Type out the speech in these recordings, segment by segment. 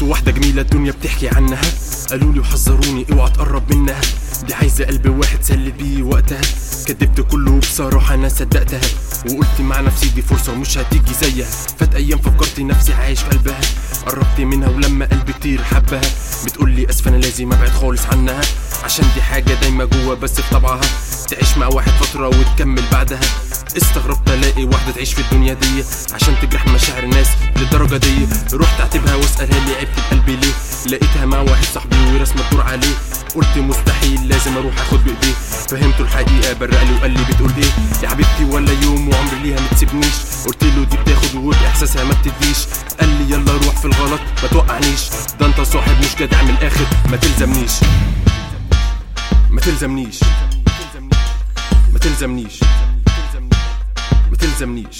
واحدة جميلة الدنيا بتحكي عنها قالوا لي وحذروني اوعى تقرب منها دي عايزة قلب واحد سلي بيه وقتها كدبت كله بصراحة انا صدقتها وقلت مع نفسي دي فرصة ومش هتيجي زيها فات ايام فكرت نفسي عايش في قلبها قربت منها ولما قلبي كتير حبها بتقول لي اسف انا لازم ابعد خالص عنها عشان دي حاجة دايما جوا بس في طبعها تعيش مع واحد فترة وتكمل بعدها استغربت الاقي واحدة تعيش في الدنيا دي عشان تجرح مشاعر الناس للدرجة دي رحت اعتبها واسألها لي عبت بقلبي ليه لقيتها مع واحد صاحبي ورسمة الدور عليه قلت مستحيل لازم اروح اخد بايديه فهمته الحقيقة برق لي وقال لي بتقول ايه يا حبيبتي ولا يوم وعمري ليها ما تسيبنيش قلت له دي بتاخد وباحساسها ما بتديش قال لي يلا روح في الغلط ما توقعنيش ده انت صاحب مش جدع من الاخر ما تلزمنيش ما تلزمنيش ما تلزمنيش ما تلزمنيش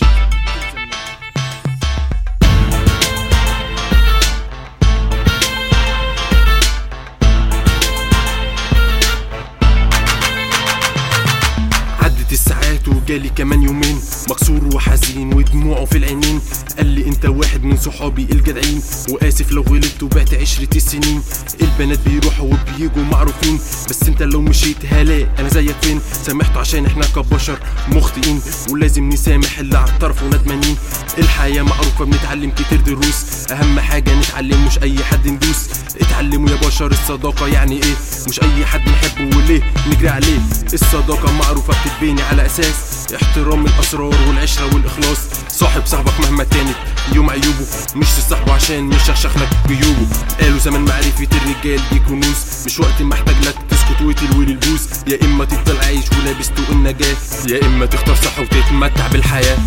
عدت الساعات وجالي كمان يومين مكسور وحزين ودموعه في العينين قال لي انت واحد من صحابي الجدعين واسف لو غلطت وبعت عشرة السنين البنات بيروحوا وبيجوا معروفين بس انت لو مشيت هلا انا زيك فين سامحته عشان احنا كبشر مخطئين ولازم نسامح اللي على الطرف وندمانين الحياة معروفة بنتعلم كتير دروس اهم حاجة نتعلم مش اي حد ندوس اتعلموا يا بشر الصداقة يعني ايه مش اي حد نحبه وليه نجري عليه الصداقة معروفة بتتبني على اساس احترام الاسرار والعشرة والاخلاص صاحب صاحبك مهما كانت يوم عيوبه مش تصاحبه عشان مش يخشخ لك جيوبه قالوا زمان معرفة الرجال دي كنوز مش وقت محتاج لك تسكت وتلوي البوز يا اما تفضل عايش ولابس طوق النجاة يا اما تختار صح وتتمتع بالحياة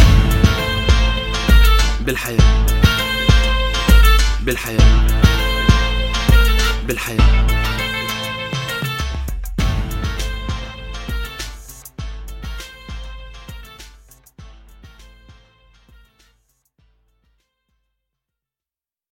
بالحياة بالحياة بالحياة